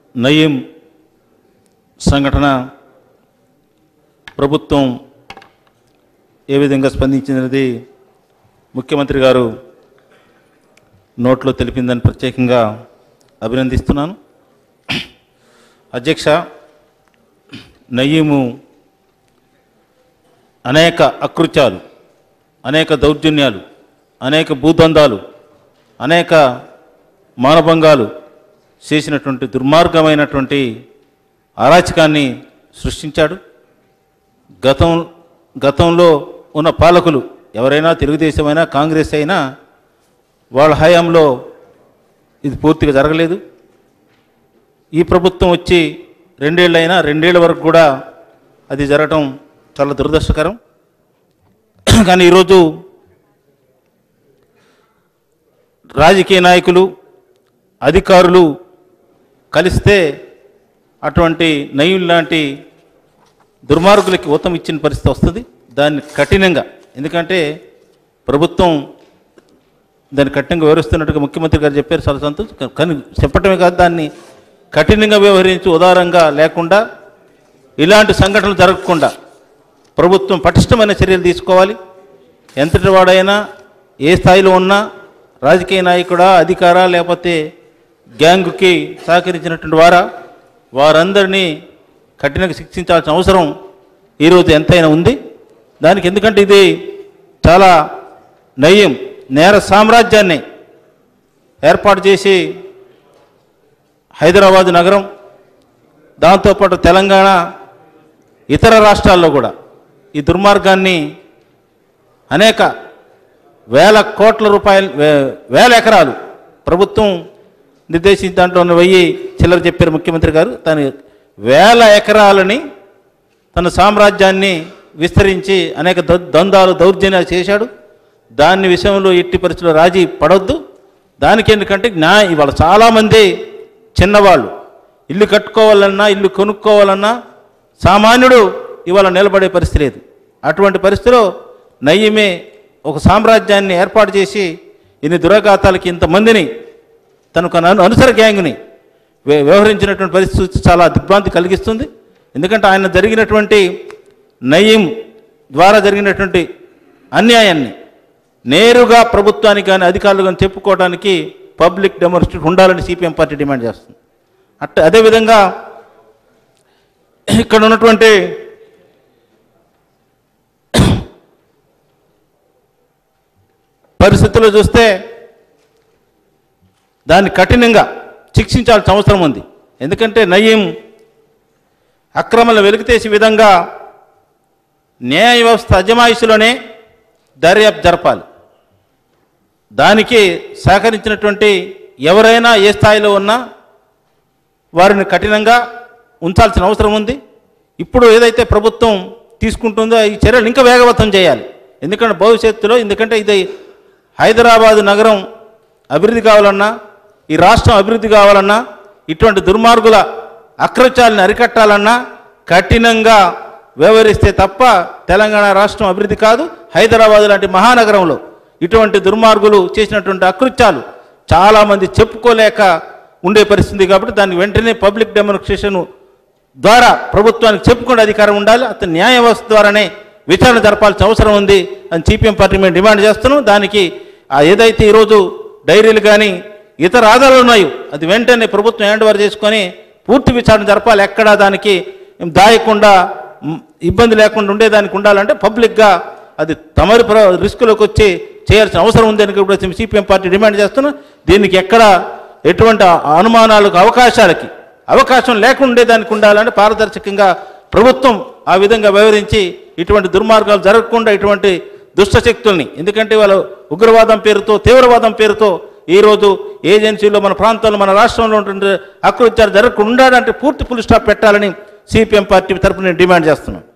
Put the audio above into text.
నయీం సంఘటన ప్రభుత్వం ఏ విధంగా స్పందించినది ముఖ్యమంత్రి గారు నోట్లో తెలిపిందని ప్రత్యేకంగా అభినందిస్తున్నాను అధ్యక్ష నయీము అనేక అకృత్యాలు అనేక దౌర్జన్యాలు అనేక భూదందాలు అనేక మానభంగాలు చేసినటువంటి దుర్మార్గమైనటువంటి అరాచకాన్ని సృష్టించాడు గతం గతంలో ఉన్న పాలకులు ఎవరైనా తెలుగుదేశమైనా కాంగ్రెస్ అయినా వాళ్ళ హయాంలో ఇది పూర్తిగా జరగలేదు ఈ ప్రభుత్వం వచ్చి రెండేళ్ళైనా రెండేళ్ల వరకు కూడా అది జరగటం చాలా దురదృష్టకరం కానీ ఈరోజు రాజకీయ నాయకులు అధికారులు కలిస్తే అటువంటి నయం లాంటి దుర్మార్గులకి ఊతం ఇచ్చిన పరిస్థితి వస్తుంది దాన్ని కఠినంగా ఎందుకంటే ప్రభుత్వం దాన్ని కఠినంగా వివరిస్తున్నట్టుగా ముఖ్యమంత్రి గారు చెప్పారు చాలా సంతోషం కానీ చెప్పటమే కాదు దాన్ని కఠినంగా వ్యవహరించి ఉదారంగా లేకుండా ఇలాంటి సంఘటనలు జరగకుండా ప్రభుత్వం పటిష్టమైన చర్యలు తీసుకోవాలి ఎంతటి వాడైనా ఏ స్థాయిలో ఉన్నా రాజకీయ నాయకుడా అధికారా లేకపోతే గ్యాంగుకి సహకరించినటువంటి వారా వారందరినీ కఠినంగా శిక్షించాల్సిన అవసరం ఈరోజు ఎంతైనా ఉంది దానికి ఎందుకంటే ఇది చాలా నయం నేర సామ్రాజ్యాన్ని ఏర్పాటు చేసి హైదరాబాదు నగరం దాంతోపాటు తెలంగాణ ఇతర రాష్ట్రాల్లో కూడా ఈ దుర్మార్గాన్ని అనేక వేల కోట్ల రూపాయలు వే- వేల ఎకరాలు ప్రభుత్వం నిర్దేశించిన దాంట్లో ఉన్న వెయ్యి చిల్లర చెప్పారు ముఖ్యమంత్రి గారు తను వేల ఎకరాలని తన సామ్రాజ్యాన్ని విస్తరించి అనేక ద- ద్వంద్వాలు దౌర్జన్యాలు చేశాడు దాని విషయంలో ఎట్టి పరిస్థితుల్లో రాజీ పడొద్దు దానికి ఎందుకంటే న్యా ఇవాళ చాలామంది చిన్నవాళ్ళు ఇల్లు కట్టుకోవాలన్నా ఇల్లు కొనుక్కోవాలన్నా సామాన్యుడు ఇవాళ నిలబడే పరిస్థితి లేదు అటువంటి పరిస్థితిలో నయ్యమే ఒక సామ్రాజ్యాన్ని ఏర్పాటు చేసి ఇన్ని దురాఘాతాలకి ఇంతమందిని తనకు అను అనుసర గ్యాంగ్ని వ్య- వ్యవహరించినటువంటి పరిస్థితి చాలా దిగ్భ్రాంతి కలిగిస్తుంది ఎందుకంటే ఆయన జరిగినటువంటి నయీం ద్వారా జరిగినటువంటి అన్యాయాన్ని నేరుగా ప్రభుత్వానికి కానీ అధికారులు కానీ చెప్పుకోవడానికి పబ్లిక్ డెమోన్స్ట్రేట్ ఉండాలని సిపిఎం పార్టీ డిమాండ్ చేస్తుంది అట్ట అదేవిధంగా ఇక్కడ ఉన్నటువంటి పరిస్థితుల్లో చూస్తే దాన్ని కఠినంగా శిక్షించాల్సిన అవసరం ఉంది ఎందుకంటే నయీం అక్రమాలను వెలికితేసే విధంగా న్యాయ వ్యవస్థ అజమాయిషిలోనే దర్యాప్తు జరపాలి దానికి సహకరించినటువంటి ఎవరైనా ఏ స్థాయిలో ఉన్నా వారిని కఠినంగా ఉంచాల్సిన అవసరం ఉంది ఇప్పుడు ఏదైతే ప్రభుత్వం తీసుకుంటుందో ఈ చర్యలు ఇంకా వేగవంతం చేయాలి ఎందుకంటే భవిష్యత్తులో ఎందుకంటే ఇది హైదరాబాదు నగరం అభివృద్ధి కావాలన్నా ఈ రాష్ట్రం అభివృద్ధి కావాలన్నా ఇటువంటి దుర్మార్గుల అకృత్యాలను అరికట్టాలన్నా కఠినంగా వ్యవహరిస్తే తప్ప తెలంగాణ రాష్ట్రం అభివృద్ధి కాదు హైదరాబాద్ లాంటి మహానగరంలో ఇటువంటి దుర్మార్గులు చేసినటువంటి అకృత్యాలు చాలామంది చెప్పుకోలేక ఉండే పరిస్థితి కాబట్టి దాన్ని వెంటనే పబ్లిక్ డెమోన్స్ట్రేషన్ ద్వారా ప్రభుత్వానికి చెప్పుకునే అధికారం ఉండాలి అతని న్యాయ వ్యవస్థ ద్వారానే విచారణ జరపాల్సిన అవసరం ఉంది అని సిపిఎం పార్టీ మేము డిమాండ్ చేస్తున్నాం దానికి ఆ ఏదైతే ఈరోజు డైరీలు కానీ ఇతర ఆధారాలు ఉన్నాయో అది వెంటనే ప్రభుత్వం హ్యాండ్ ఓవర్ చేసుకొని పూర్తి విచారణ జరపాలి ఎక్కడా దానికి దాయకుండా మ్, ఇబ్బంది లేకుండా ఉండేదానికి ఉండాలంటే పబ్లిక్గా అది తమరి ప్ర రిస్కులోకి వచ్చి చేయాల్సిన అవసరం ఉందని కూడా సిపిఎం పార్టీ డిమాండ్ చేస్తున్నాం దీనికి ఎక్కడ ఎటువంటి అనుమానాలకు అవకాశాలకి అవకాశం లేకుండా ఉండేదానికి ఉండాలంటే పారదర్శకంగా ప్రభుత్వం ఆ విధంగా వ్యవహరించి ఇటువంటి దుర్మార్గాలు జరగకుండా ఇటువంటి దుష్ట శక్తుల్ని ఎందుకంటే వాళ్ళు ఉగ్రవాదం పేరుతో తీవ్రవాదం పేరుతో ఈరోజు ఏజెన్సీలో మన ప్రాంతంలో మన రాష్ట్రంలో ఉంటుండే అకృత్యాలు జరగకుండా ఉండాలంటే పూర్తి ఫుల్ స్టాప్ పెట్టాలని సిపిఎం పార్టీ తరపున నేను డిమాండ్ చేస్తున్నాను